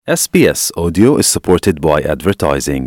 SBS Audio is supported by advertising.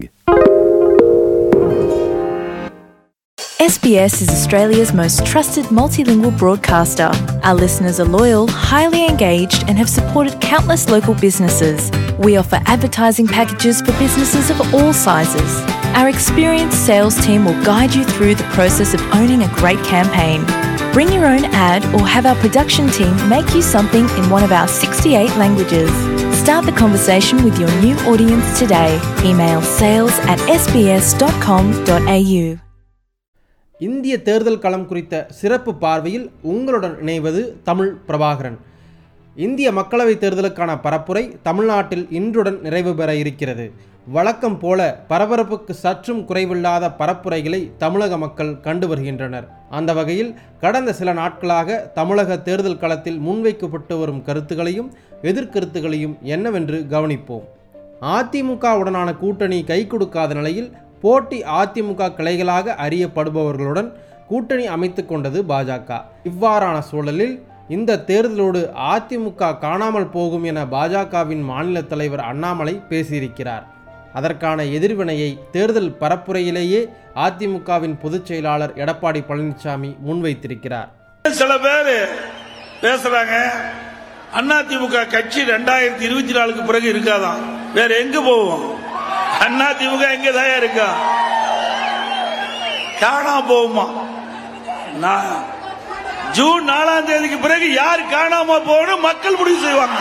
SBS is Australia's most trusted multilingual broadcaster. Our listeners are loyal, highly engaged, and have supported countless local businesses. We offer advertising packages for businesses of all sizes. Our experienced sales team will guide you through the process of owning a great campaign. Bring your own ad or have our production team make you something in one of our 68 languages. Start the conversation with your new audience today. Email sales at sbs.com.au. இந்திய தேர்தல் களம் குறித்த சிறப்பு பார்வையில் உங்களுடன் இணைவது தமிழ் பிரபாகரன் இந்திய மக்களவைத் தேர்தலுக்கான பரப்புரை தமிழ்நாட்டில் இன்றுடன் நிறைவு பெற இருக்கிறது வழக்கம் போல பரபரப்புக்கு சற்றும் குறைவில்லாத பரப்புரைகளை தமிழக மக்கள் கண்டு வருகின்றனர் அந்த வகையில் கடந்த சில நாட்களாக தமிழக தேர்தல் களத்தில் முன்வைக்கப்பட்டு வரும் கருத்துகளையும் எதிர்கருத்துகளையும் என்னவென்று கவனிப்போம் அதிமுகவுடனான கூட்டணி கை கொடுக்காத நிலையில் போட்டி அதிமுக கிளைகளாக அறியப்படுபவர்களுடன் கூட்டணி அமைத்துக் கொண்டது பாஜக இவ்வாறான சூழலில் இந்த தேர்தலோடு அதிமுக காணாமல் போகும் என பாஜகவின் மாநில தலைவர் அண்ணாமலை பேசியிருக்கிறார் அதற்கான எதிர்வினையை தேர்தல் பரப்புரையிலேயே அதிமுகவின் பொதுச் செயலாளர் எடப்பாடி பழனிசாமி முன்வைத்திருக்கிறார் சில பேர் பேசுறாங்க அதிமுக கட்சி ரெண்டாயிரத்தி இருபத்தி நாலுக்கு பிறகு இருக்காதான் வேற எங்க போவோம் அதிமுக எங்க தான் இருக்கா காணாம போகுமா நான் ஜூன் நாலாம் தேதிக்கு பிறகு யார் காணாம போகணும் மக்கள் முடிவு செய்வாங்க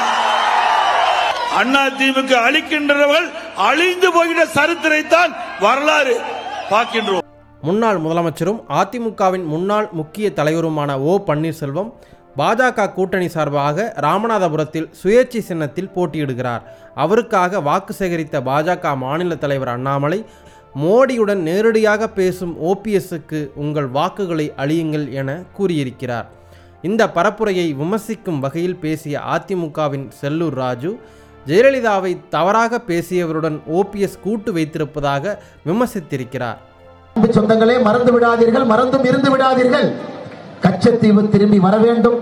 அதிமுக அழிக்கின்றவர்கள் அழிந்து போகிற சரித்திரைத்தான் வரலாறு பார்க்கின்றோம் முன்னாள் முதலமைச்சரும் அதிமுகவின் முன்னாள் முக்கிய தலைவருமான ஓ பன்னீர்செல்வம் பாஜக கூட்டணி சார்பாக ராமநாதபுரத்தில் சுயேட்சை சின்னத்தில் போட்டியிடுகிறார் அவருக்காக வாக்கு சேகரித்த பாஜக மாநில தலைவர் அண்ணாமலை மோடியுடன் நேரடியாக பேசும் ஓபிஎஸ்க்கு உங்கள் வாக்குகளை அழியுங்கள் என கூறியிருக்கிறார் இந்த பரப்புரையை விமர்சிக்கும் வகையில் பேசிய அதிமுகவின் செல்லூர் ராஜு ஜெயலலிதாவை தவறாக பேசியவருடன் ஓபிஎஸ் கூட்டு வைத்திருப்பதாக விமர்சித்திருக்கிறார் அன்பு சொந்தங்களே மறந்து விடாதீர்கள் மறந்தும் இருந்து விடாதீர்கள் கச்சத்தீவு திரும்பி வர வேண்டும்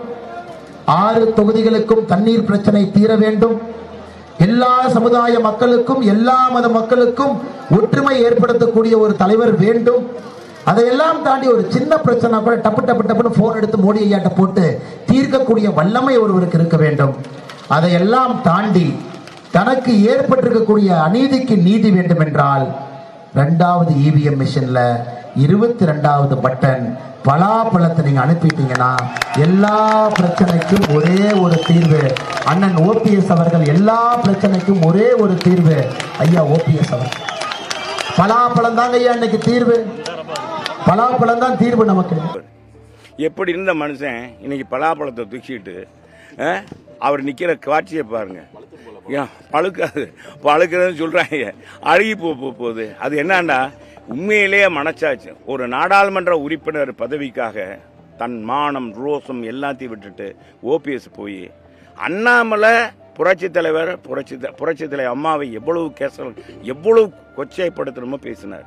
ஆறு தொகுதிகளுக்கும் தண்ணீர் பிரச்சனை தீர வேண்டும் எல்லா சமுதாய மக்களுக்கும் எல்லா மத மக்களுக்கும் ஒற்றுமை ஏற்படுத்தக்கூடிய ஒரு தலைவர் வேண்டும் அதையெல்லாம் தாண்டி ஒரு சின்ன பிரச்சனை கூட டப்பு டப்பு டப்புன்னு போன் எடுத்து மோடி ஐயாட்ட போட்டு தீர்க்கக்கூடிய வல்லமை ஒருவருக்கு இருக்க வேண்டும் அதையெல்லாம் தாண்டி தனக்கு ஏற்பட்டிருக்கக்கூடிய அநீதிக்கு நீதி வேண்டும் என்றால் ரெண்டாவது இவிஎம் மிஷின்ல இருபத்தி ரெண்டாவது பட்டன் பலாப்பழத்தை நீங்க அனுப்பிட்டீங்கன்னா எல்லா பிரச்சனைக்கும் ஒரே ஒரு தீர்வு அண்ணன் ஓபிஎஸ் அவர்கள் எல்லா பிரச்சனைக்கும் ஒரே ஒரு தீர்வு ஐயா ஓபிஎஸ் அவர்கள் பலாப்பழம் தாங்க ஐயா இன்னைக்கு தீர்வு பலாப்பழம் தான் தீர்வு நமக்கு எப்படி இருந்த மனுஷன் இன்னைக்கு பலாப்பழத்தை தூக்கிட்டு அஹ், அவர் நிக்கிற காட்சியை பாருங்க ஏன் பழுக்காது பழுக்கிறதுன்னு சொல்றாங்க அழுகி போ போ- போகுது அது என்னன்னா உண்மையிலேயே மனச்சாச்சு ஒரு நாடாளுமன்ற உறுப்பினர் பதவிக்காக தன் மானம் ரோசம் எல்லாத்தையும் விட்டுட்டு ஓபிஎஸ் போய் அண்ணாமலை புரட்சி தலைவர் புரட்சி த- புரட்சி தலைவர் அம்மாவை எவ்வளவு கேச எவ்வளவு கொச்சைப்படுத்தணுமோ பேசினார்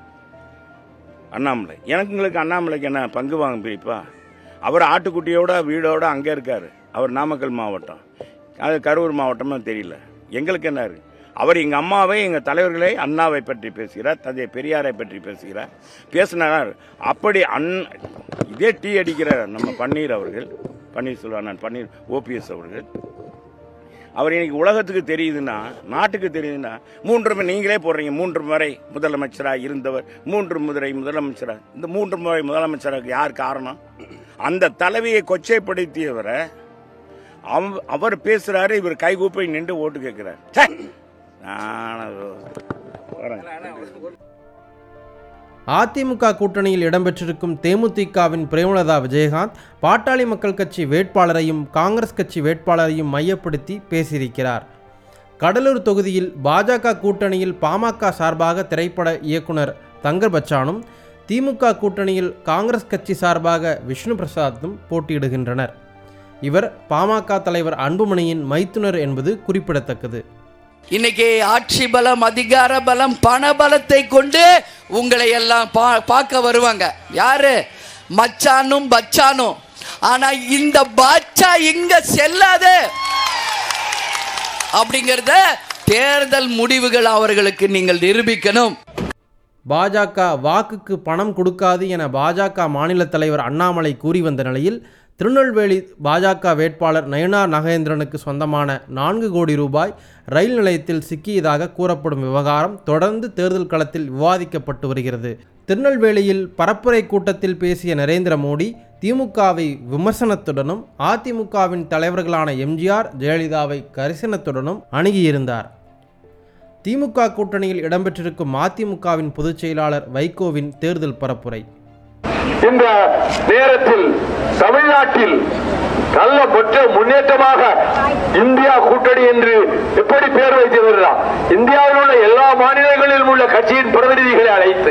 அண்ணாமலை எனக்குங்களுக்கு அண்ணாமலைக்கு என்ன பங்கு வாங்க பிரிப்பா அவர் ஆட்டுக்குட்டியோட வீடோட அங்கே இருக்காரு அவர் நாமக்கல் மாவட்டம் அது கரூர் மாவட்டமா தெரியல எங்களுக்கு என்ன இருக்கு அவர் எங்கள் அம்மாவை எங்கள் தலைவர்களை அண்ணாவை பற்றி பேசுகிறார் தந்தை பெரியாரை பற்றி பேசுகிறார் பேசினார் அப்படி அன் இதே டீ அடிக்கிற நம்ம பன்னீர் அவர்கள் பன்னீர்செல்வம் நான் பன்னீர் ஓபிஎஸ் அவர்கள் அவர் இன்னைக்கு உலகத்துக்கு தெரியுதுன்னா நாட்டுக்கு தெரியுதுன்னா மூன்று முறை நீங்களே போடுறீங்க மூன்று முறை முதலமைச்சராக இருந்தவர் மூன்று முறை முதலமைச்சராக இந்த மூன்று முறை முதலமைச்சராக யார் காரணம் அந்த தலைவியை கொச்சைப்படுத்தியவரை அவ- அவர் பேசுறாரு இவர் கைகூப்பை நின்று ஓட்டு கேட்கிறார் ச்சே! நான் வரேன் அதிமுக கூட்டணியில் இடம்பெற்றிருக்கும் தேமுதிகவின் பிரேமலதா விஜயகாந்த் பாட்டாளி மக்கள் கட்சி வேட்பாளரையும் காங்கிரஸ் கட்சி வேட்பாளரையும் மையப்படுத்தி பேசியிருக்கிறார் கடலூர் தொகுதியில் பாஜக கூட்டணியில் பாமக சார்பாக திரைப்பட இயக்குனர் தங்கர் பச்சானும் திமுக கூட்டணியில் காங்கிரஸ் கட்சி சார்பாக விஷ்ணு பிரசாத்தும் போட்டியிடுகின்றனர் இவர் பாமக தலைவர் அன்புமணியின் மைத்துனர் என்பது குறிப்பிடத்தக்கது இன்னைக்கு ஆட்சி பலம் அதிகார பலம் பண பலத்தை கொண்டு உங்களை எல்லாம் பா- பார்க்க வருவாங்க யாரு மச்சானும் பச்சானும் ஆனா இந்த பாட்சா இங்க செல்லாது அப்படிங்கறத தேர்தல் முடிவுகள் அவர்களுக்கு நீங்கள் நிரூபிக்கணும் பாஜக வாக்குக்கு பணம் கொடுக்காது என பாஜக மாநில தலைவர் அண்ணாமலை கூறி வந்த நிலையில் திருநெல்வேலி பாஜக வேட்பாளர் நயனார் நகேந்திரனுக்கு சொந்தமான நான்கு கோடி ரூபாய் ரயில் நிலையத்தில் சிக்கியதாக கூறப்படும் விவகாரம் தொடர்ந்து தேர்தல் களத்தில் விவாதிக்கப்பட்டு வருகிறது திருநெல்வேலியில் பரப்புரை கூட்டத்தில் பேசிய நரேந்திர மோடி திமுகவை விமர்சனத்துடனும் அதிமுகவின் தலைவர்களான எம்ஜிஆர் ஜெயலலிதாவை கரிசனத்துடனும் அணுகியிருந்தார் திமுக கூட்டணியில் இடம்பெற்றிருக்கும் மதிமுகவின் பொதுச் செயலாளர் வைகோவின் தேர்தல் பரப்புரை இந்த நேரத்தில் தமிழ்நாட்டில் நல்ல மொற்ற முன்னேற்றமாக இந்தியா கூட்டணி என்று எப்படி பேர் வைத்து வருகிறார் இந்தியாவில் உள்ள எல்லா மாநிலங்களிலும் உள்ள கட்சியின் பிரதிநிதிகளை அழைத்து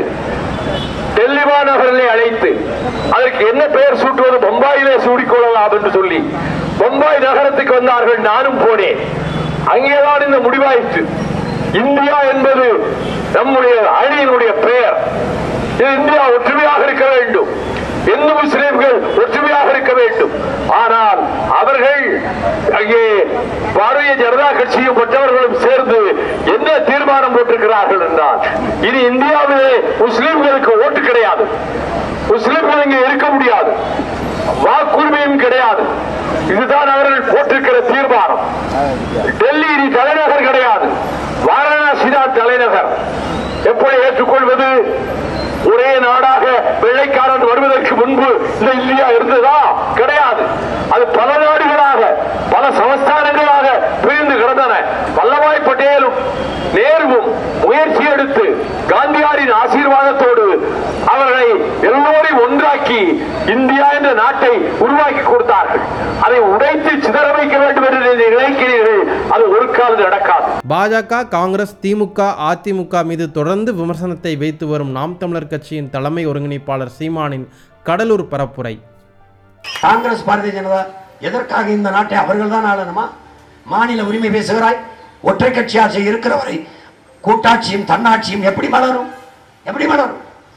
டெல்லி மாநகரிலே அழைத்து அதற்கு என்ன பெயர் சூட்டுவது பம்பாயிலே சூடிக்கொள்ளலாம் என்று சொல்லி பம்பாய் நகரத்துக்கு வந்தார்கள் நானும் போனேன் அங்கேதான் இந்த முடிவாயிற்று இந்தியா என்பது நம்முடைய அணியினுடைய பெயர் இது இந்தியா ஒற்றுமையாக இருக்க வேண்டும் இந்து முஸ்லிம்கள் ஒற்றுமையாக இருக்க வேண்டும் ஆனால் அவர்கள் அங்கே பாரதிய ஜனதா கட்சியும் மற்றவர்களும் சேர்ந்து என்ன தீர்மானம் போட்டிருக்கிறார்கள் என்றால் இனி இந்தியாவிலே முஸ்லிம்களுக்கு ஓட்டு கிடையாது முஸ்லிம்கள் இங்கே இருக்க முடியாது வாக்குரிமையும் கிடையாது இதுதான் அவர்கள் போட்டிருக்கிற தீர்மானம் டெல்லி இனி தலைநகர் கிடையாது வாரணாசி தான் தலைநகர் எப்படி ஏற்றுக்கொள்வது ஒரே நாடாக வெள்ளைக்காரன் வருவதற்கு முன்பு இந்த இந்தியா இருந்ததா கிடையாது அது பல நாடுகளாக பல சமஸ்தானங்களாக பிரிந்து கிடந்தன வல்லபாய் பட்டேலும் நேருவும் முயற்சி எடுத்து காந்தியாரின் ஆசீர்வாதத்தோடு அவர்களை எல்லோரையும் ஒன்றாக்கி இந்தியா என்ற நாட்டை உருவாக்கி கொடுத்தார்கள் அதை உடைத்து சிதற வைக்க வேண்டும் என்று நீங்கள் நினைக்கிறீர்கள் அது ஒரு காலம் நடக்காது பாஜக காங்கிரஸ் திமுக அதிமுக மீது தொடர்ந்து விமர்சனத்தை வைத்து வரும் நாம் தமிழர் கட்சியின் தலைமை ஒருங்கிணைப்பாளர் சீமானின் கடலூர் பரப்புரை காங்கிரஸ் பாரதிய ஜனதா எதற்காக இந்த நாட்டை அவர்கள் தான் ஆளணுமா மாநில உரிமை பேசுகிறாய் ஒற்றை கட்சி ஆட்சி இருக்கிற வரை கூட்டாட்சியும் தன்னாட்சியும் எப்படி மலரும் எப்படி மலரும்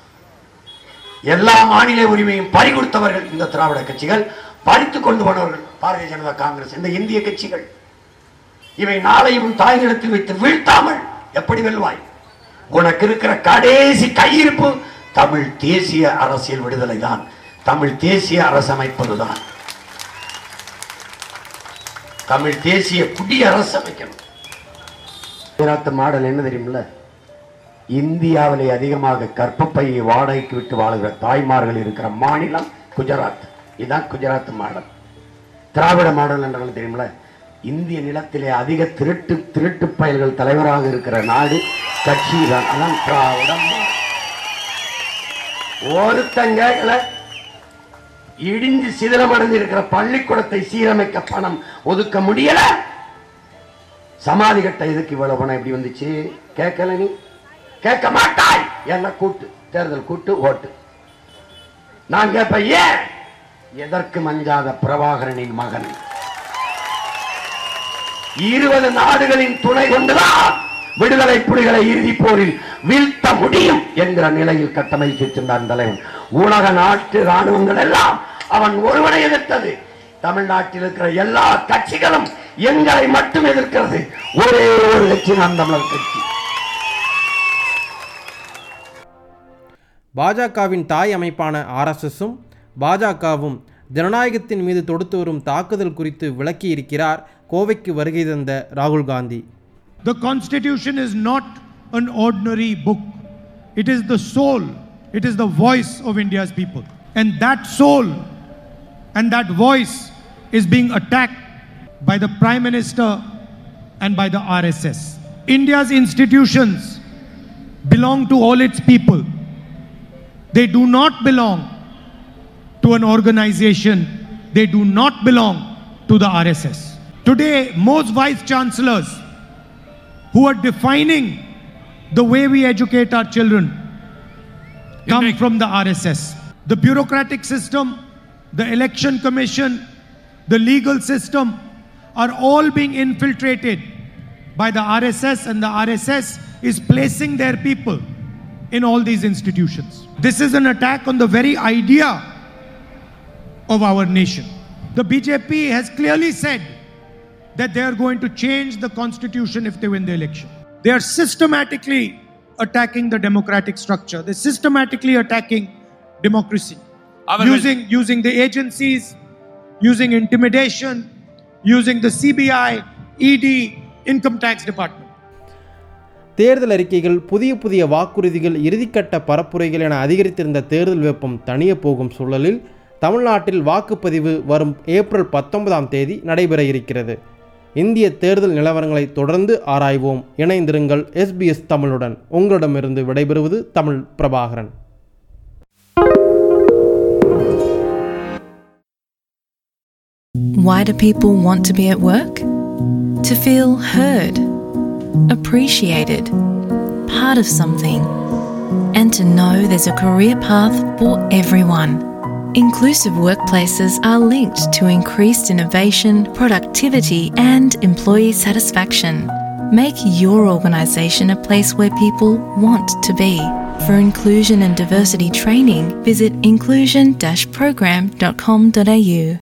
எல்லா மாநில உரிமையும் பறி கொடுத்தவர்கள் இந்த திராவிட கட்சிகள் பறித்துக் கொண்டு போனவர்கள் பாரதிய ஜனதா காங்கிரஸ் இந்த இந்திய கட்சிகள் இவை நாளையும் தாய் நிலத்தில் வைத்து வீழ்த்தாமல் எப்படி வெல்வாய் உனக்கு இருக்கிற கடைசி கையிருப்பு தமிழ் தேசிய அரசியல் விடுதலை தான் தமிழ் தேசிய அரசமைப்பதுதான் தமிழ் தேசிய குடி அரசமைக்கணும் குஜராத் மாடல் என்ன தெரியுமில்ல இந்தியாவிலே அதிகமாக கற்பப்பையை வாடகைக்கு விட்டு வாழுகிற தாய்மார்கள் இருக்கிற மாநிலம் குஜராத் இதுதான் குஜராத் மாடல் திராவிட மாடல் என்றாலும் தெரியுமில்ல இந்திய நிலத்திலே அதிக திருட்டு திருட்டு பயல்கள் தலைவராக இருக்கிற நாடு கட்சி தான் அதான் திராவிட மாடல். ஒருத்தன் கேட்கல இடிஞ்சு சிதிலமடைந்து இருக்கிற பள்ளிக்கூடத்தை சீரமைக்க பணம் ஒதுக்க முடியல சமாதி கட்ட எதுக்கு இவ்வளவு பணம் எப்படி வந்துச்சு கேட்கல நீ கேட்க மாட்டாய் என்ன கூட்டு தேர்தல் கூட்டு ஓட்டு நான் கேட்பேன் ஏன் எதற்கு மஞ்சாத பிரபாகரனின் மகன் இருபது நாடுகளின் துணை கொண்டுதான் விடுதலை புலிகளை இறுதிப் போரில் வீழ்த்த முடியும் என்கிற நிலையில் கட்டமைத்திருந்தார் தலைவன் உலக நாட்டு ராணுவங்கள் எல்லாம் அவன் ஒருவனை எதிர்த்தது தமிழ்நாட்டில் இருக்கிற எல்லா கட்சிகளும் எங்களை மட்டும் எதிர்க்கிறது ஒரே ஒரு கட்சி நாம் தமிழர் கட்சி பாஜகவின் தாய் அமைப்பான ஆர்எஸ்எஸும் பாஜகவும் ஜனநாயகத்தின் மீது தொடுத்து வரும் தாக்குதல் குறித்து விளக்கியிருக்கிறார் கோவைக்கு வருகை தந்த ராகுல் Gandhi The Constitution is not an ordinary book. It is the soul, it is the voice of India's people. And that soul and that voice is being attacked by the Prime Minister and by the RSS. India's institutions belong to all its people. They do not belong to an organization, they do not belong to the RSS. Today, most vice chancellors who are defining the way we educate our children come from the RSS. The bureaucratic system, the election commission, the legal system are all being infiltrated by the RSS, and the RSS is placing their people in all these institutions. This is an attack on the very idea of our nation. The BJP has clearly said that they are going to change the constitution if they win the election. They are systematically attacking the democratic structure. They're systematically attacking democracy. Using, using the agencies, using intimidation, using the CBI, ED, income tax department. தேர்தல் அறிக்கைகள் புதிய புதிய வாக்குறுதிகள் இறுதிக்கட்ட பரப்புரைகள் என அதிகரித்திருந்த தேர்தல் வெப்பம் தணிய போகும் சூழலில் தமிழ்நாட்டில் வாக்குப்பதிவு வரும் ஏப்ரல் பத்தொன்பதாம் தேதி நடைபெற இருக்கிறது இந்திய தேர்தல் நிலவரங்களை தொடர்ந்து ஆராய்வோம் இணைந்திருங்கள் எஸ்பிஎஸ் தமிழுடன் உங்களிடமிருந்து விடைபெறுவது Tamil Prabhakaran Why do people want to be at work? To feel heard, appreciated, part of something, and to know there's a career path for everyone. Inclusive workplaces are linked to increased innovation, productivity, and employee satisfaction. Make your organisation a place where people want to be. For inclusion and diversity training, visit inclusion-program.com.au.